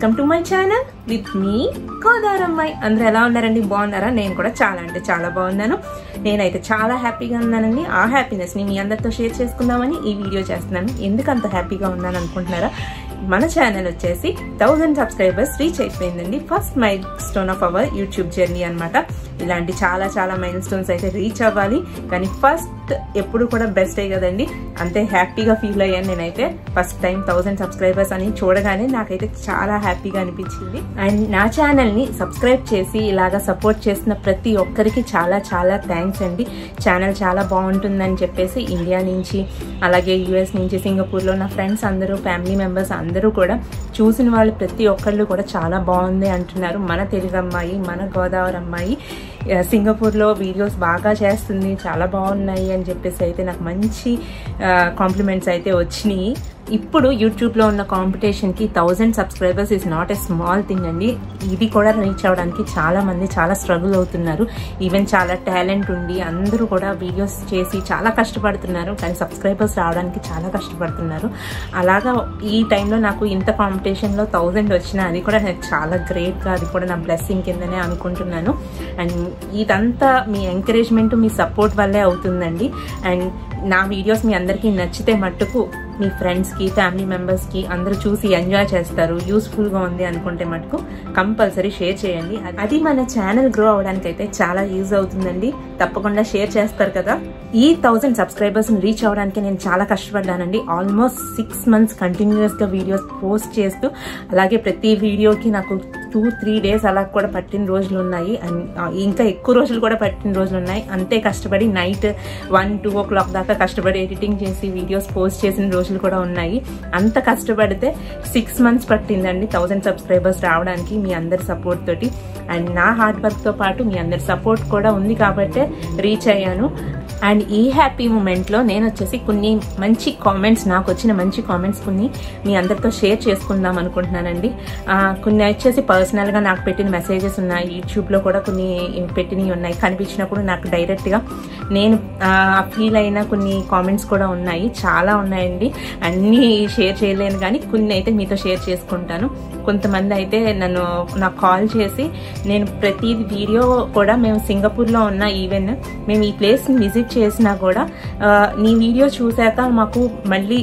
welcome to my channel with me కోదారమ్మాయి అందరూ ఎలా ఉన్నారండి బాగున్నారా నేను కూడా చాలా అంటే చాలా బాగున్నాను నేనైతే చాలా హ్యాపీగా ఉన్నానండి ఆ హ్యాపీనెస్ని మీ అందరితో షేర్ చేసుకుందామని ఈ వీడియో చేస్తున్నాను ఎందుకు అంత హ్యాపీగా ఉన్నాను అనుకుంటున్నారా మన ఛానల్ వచ్చేసి థౌజండ్ సబ్స్క్రైబర్స్ రీచ్ అయిపోయిందండి first milestone of our YouTube journey అనమాట ఇలాంటి చాలా చాలా మైల్ స్టోన్స్ అయితే రీచ్ అవ్వాలి కానీ ఫస్ట్ ఎప్పుడు కూడా బెస్టే కదండి అంతే హ్యాపీగా ఫీల్ అయ్యాను నేనైతే ఫస్ట్ టైం థౌజండ్ సబ్స్క్రైబర్స్ అని చూడగానే నాకైతే చాలా హ్యాపీగా అనిపించింది అండ్ నా ఛానల్ని సబ్స్క్రైబ్ చేసి ఇలాగా సపోర్ట్ చేసిన ప్రతి ఒక్కరికి చాలా చాలా థ్యాంక్స్ అండి ఛానల్ చాలా బాగుంటుందని చెప్పేసి ఇండియా నుంచి అలాగే యుఎస్ నుంచి సింగపూర్లో నా ఫ్రెండ్స్ అందరూ ఫ్యామిలీ మెంబర్స్ అందరూ కూడా చూసిన వాళ్ళు ప్రతి ఒక్కళ్ళు కూడా చాలా బాగుంది అంటున్నారు మన తెలుగు అమ్మాయి మన గోదావరి అమ్మాయి ఆ, సింగపూర్లో వీడియోస్ బాగా చేస్తుంది చాలా బాగున్నాయి అని చెప్పేసి అయితే నాకు మంచి కాంప్లిమెంట్స్ అయితే వచ్చినాయి ఇప్పుడు యూట్యూబ్లో ఉన్న కాంపిటీషన్కి thousand subscribers is not a small thing అండి ఇది కూడా రీచ్ అవ్వడానికి చాలా మంది చాలా స్ట్రగుల్ అవుతున్నారు ఈవెన్ చాలా టాలెంట్ ఉండి అందరూ కూడా వీడియోస్ చేసి చాలా కష్టపడుతున్నారు కానీ సబ్స్క్రైబర్స్ రావడానికి చాలా కష్టపడుతున్నారు అలాగా ఈ టైంలో నాకు ఇంత కాంపిటీషన్లో థౌజండ్ వచ్చినా అది కూడా నాకు చాలా గ్రేట్గా అది కూడా నా బ్లెస్సింగ్ కిందనే అనుకుంటున్నాను అండ్ ఇదంతా మీ ఎంకరేజ్మెంట్ మీ సపోర్ట్ వల్లే అవుతుందండి అండ్ నా వీడియోస్ మీ అందరికీ నచ్చితే మట్టుకు మీ ఫ్రెండ్స్కి ఫ్యామిలీ మెంబర్స్కి అందరూ చూసి ఎంజాయ్ చేస్తారు యూస్ఫుల్గా ఉంది అనుకుంటే మటుకు కంపల్సరీ షేర్ చేయండి అది మన ఛానల్ గ్రో అవడానికి అయితే చాలా యూజ్ అవుతుందండి తప్పకుండా షేర్ చేస్తారు కదా ఈ థౌజండ్ సబ్స్క్రైబర్స్ని రీచ్ అవ్వడానికి నేను చాలా కష్టపడ్డానండి ఆల్మోస్ట్ సిక్స్ మంత్స్ కంటిన్యూస్గా వీడియోస్ పోస్ట్ చేస్తూ అలాగే ప్రతి వీడియోకి నాకు టూ త్రీ డేస్ అలా కూడా పట్టిన రోజులు ఉన్నాయి అండ్ ఇంకా ఎక్కువ రోజులు కూడా పట్టిన రోజులు ఉన్నాయి అంతే కష్టపడి night one two o'clock దాకా కష్టపడి ఎడిటింగ్ చేసి వీడియోస్ పోస్ట్ చేసిన రోజులు కూడా ఉన్నాయి అంత కష్టపడితే సిక్స్ మంత్స్ పట్టిందండి థౌజండ్ సబ్స్క్రైబర్స్ రావడానికి మీ అందరి సపోర్ట్ తోటి అండ్ నా హార్డ్ వర్క్తో పాటు మీ అందరి సపోర్ట్ కూడా ఉంది కాబట్టే రీచ్ అయ్యాను అండ్ ఈ హ్యాపీ మూమెంట్లో నేను వచ్చేసి కొన్ని మంచి కామెంట్స్ నాకు వచ్చిన మంచి కామెంట్స్ కొన్ని మీ అందరితో షేర్ చేసుకుందాం అనుకుంటున్నానండి ఆ, కొన్ని వచ్చేసి పర్సనల్గా నాకు పెట్టిన మెసేజెస్ ఉన్నాయి యూట్యూబ్లో కూడా కొన్ని పెట్టినవి ఉన్నాయి కనిపించినప్పుడు నాకు డైరెక్ట్గా నేను ఫీల్ అయిన కొన్ని కామెంట్స్ కూడా ఉన్నాయి చాలా ఉన్నాయండి అన్నీ షేర్ చేయలేను కానీ కొన్ని అయితే మీతో షేర్ చేసుకుంటాను కొంతమంది అయితే నన్ను నాకు కాల్ చేసి నేను ప్రతి వీడియో కూడా మేము సింగపూర్లో ఉన్న ఈవెన్ మేము ఈ ప్లేస్ని విజిట్ చేసినా కూడా ఆ, నీ వీడియో చూశాక మాకు మళ్ళీ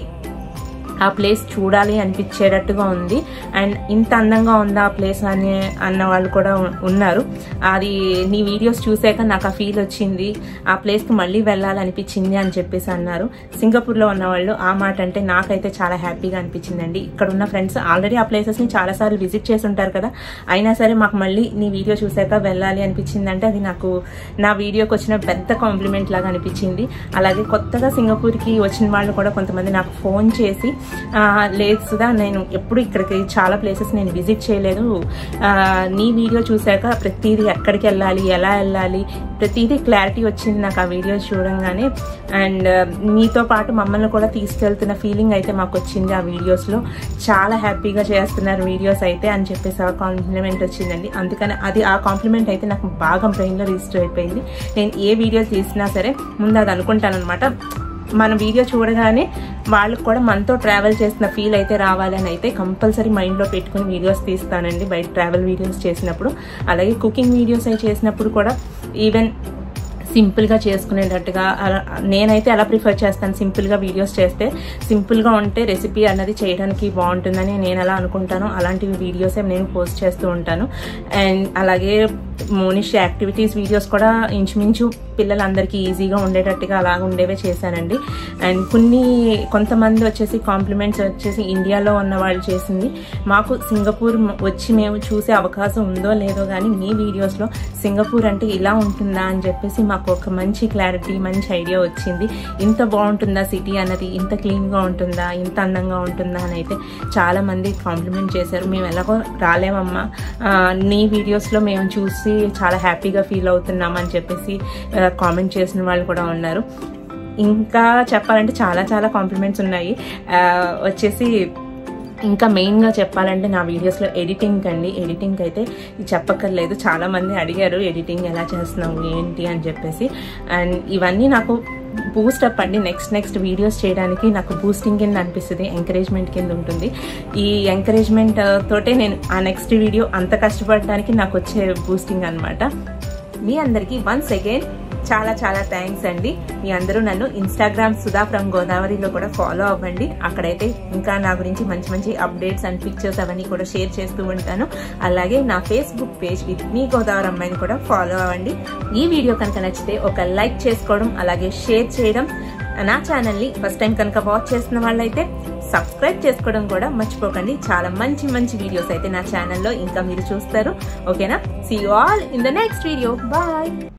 ఆ ప్లేస్ చూడాలి అనిపించేటట్టుగా ఉంది అండ్ ఇంత అందంగా ఉందా ఆ ప్లేస్ అని అన్న వాళ్ళు కూడా ఉ- ఉన్నారు అది నీ వీడియోస్ చూసాక నాకు ఆ ఫీల్ వచ్చింది ఆ ప్లేస్కి మళ్ళీ వెళ్ళాలనిపించింది అని చెప్పేసి అన్నారు సింగపూర్లో ఉన్న వాళ్ళు ఆ మాట అంటే నాకైతే చాలా హ్యాపీగా అనిపించిందండి ఇక్కడ ఉన్న ఫ్రెండ్స్ ఆల్రెడీ ఆ ప్లేసెస్ని చాలాసార్లు విజిట్ చేసి ఉంటారు కదా అయినా సరే మాకు మళ్ళీ నీ వీడియో చూసాక వెళ్ళాలి అనిపించింది అంటే అది నాకు నా వీడియోకి వచ్చిన పెద్ద కాంప్లిమెంట్ లాగా అనిపించింది అలాగే కొత్తగా సింగపూర్కి వచ్చిన వాళ్ళు కూడా కొంతమంది నాకు ఫోన్ చేసి "ఆ, లేదు సుధా నేను ఎప్పుడు ఇక్కడికి చాలా ప్లేసెస్ నేను విజిట్ చేయలేదు ఆ, నీ వీడియో చూశాక ప్రతిదీ ఎక్కడికి వెళ్ళాలి ఎలా వెళ్ళాలి ప్రతిదీ క్లారిటీ వచ్చింది నాకు ఆ వీడియో చూడంగానే అండ్ మీతో పాటు మమ్మల్ని కూడా తీసుకెళ్తున్న ఫీలింగ్ అయితే మాకు వచ్చింది ఆ వీడియోస్లో చాలా హ్యాపీగా చేస్తున్నారు వీడియోస్ అయితే అని చెప్పేసి ఆ కాంప్లిమెంట్ వచ్చిందండి అందుకని అది ఆ కాంప్లిమెంట్ అయితే నాకు బాగా బ్రెయిన్లో రిజిస్టర్ అయిపోయింది నేను ఏ వీడియో తీసినా సరే ముందు అది అనుకుంటాను అనమాట మన వీడియో చూడగానే వాళ్ళకి కూడా మనతో ట్రావెల్ చేసిన ఫీల్ అయితే రావాలని అయితే కంపల్సరీ మైండ్లో పెట్టుకుని వీడియోస్ తీస్తానండి బయట ట్రావెల్ వీడియోస్ చేసినప్పుడు అలాగే కుకింగ్ వీడియోస్ అవి చేసినప్పుడు కూడా ఈవెన్ సింపుల్గా చేసుకునేటట్టుగా అలా- నేనైతే అలా ప్రిఫర్ చేస్తాను సింపుల్గా వీడియోస్ చేస్తే సింపుల్గా ఉంటే రెసిపీ అన్నది చేయడానికి బాగుంటుందని నేను ఎలా అనుకుంటానో అలాంటి వీడియోసే నేను పోస్ట్ చేస్తూ ఉంటాను అండ్ అలాగే మోనిష్ యాక్టివిటీస్ వీడియోస్ కూడా ఇంచుమించు పిల్లలందరికీ ఈజీగా ఉండేటట్టుగా అలాగ ఉండేవే చేశానండి అండ్ కొన్ని కొంతమంది వచ్చేసి కాంప్లిమెంట్స్ వచ్చేసి ఇండియాలో ఉన్న వాళ్ళు చేసింది మాకు సింగపూర్ మ- వచ్చి మేము చూసే అవకాశం ఉందో లేదో కానీ మీ వీడియోస్లో సింగపూర్ అంటే ఇలా ఉంటుందా అని చెప్పేసి మాకు ఒక మంచి క్లారిటీ మంచి ఐడియా వచ్చింది ఇంత బాగుంటుందా సిటీ అన్నది ఇంత క్లీన్గా ఉంటుందా ఇంత అందంగా ఉంటుందా అని అయితే చాలా మంది కాంప్లిమెంట్ చేశారు మేము ఎలాగో రాలేమమ్మా ఆ, నీ వీడియోస్లో మేము చూసి చాలా హ్యాపీగా ఫీల్ అవుతున్నాం అని చెప్పేసి కామెంట్ చేసిన వాళ్ళు కూడా ఉన్నారు ఇంకా చెప్పాలంటే చాలా చాలా కాంప్లిమెంట్స్ ఉన్నాయి ఆ, వచ్చేసి ఇంకా మెయిన్గా చెప్పాలంటే నా వీడియోస్లో ఎడిటింగ్ అండి ఎడిటింగ్ అయితే చెప్పక్కర్లేదు చాలామంది అడిగారు ఎడిటింగ్ ఎలా చేస్తున్నావు ఏంటి అని చెప్పేసి అండ్ ఇవన్నీ నాకు బూస్టప్ అండి నెక్స్ట్ నెక్స్ట్ వీడియోస్ చేయడానికి నాకు బూస్టింగ్ కింద అనిపిస్తుంది ఎంకరేజ్మెంట్ కింద ఉంటుంది ఈ ఎంకరేజ్మెంట్ తోటే నేను ఆ నెక్స్ట్ వీడియో అంత కష్టపడడానికి నాకు వచ్చే బూస్టింగ్ అనమాట మీ అందరికీ వన్స్ అగైన్ చాలా చాలా థ్యాంక్స్ అండి మీ అందరూ నన్ను ఇన్స్టాగ్రామ్ సుధా ఫ్రమ్ గోదావరిలో కూడా ఫాలో అవ్వండి అక్కడైతే ఇంకా నా గురించి మంచి మంచి అప్డేట్స్ అండ్ పిక్చర్స్ అవన్నీ కూడా షేర్ చేస్తూ ఉంటాను అలాగే నా ఫేస్బుక్ పేజ్ విత్ మీ గోదావరి అమ్మాయిని కూడా ఫాలో అవ్వండి ఈ వీడియో కనుక నచ్చితే ఒక లైక్ చేసుకోవడం అలాగే షేర్ చేయడం నా ఛానల్ని ఫస్ట్ టైం కనుక వాచ్ చేస్తున్న వాళ్ళైతే సబ్స్క్రైబ్ చేసుకోవడం కూడా మర్చిపోకండి చాలా మంచి మంచి వీడియోస్ అయితే నా ఛానల్లో ఇంకా మీరు చూస్తారు ఓకేనా see you all in the next video bye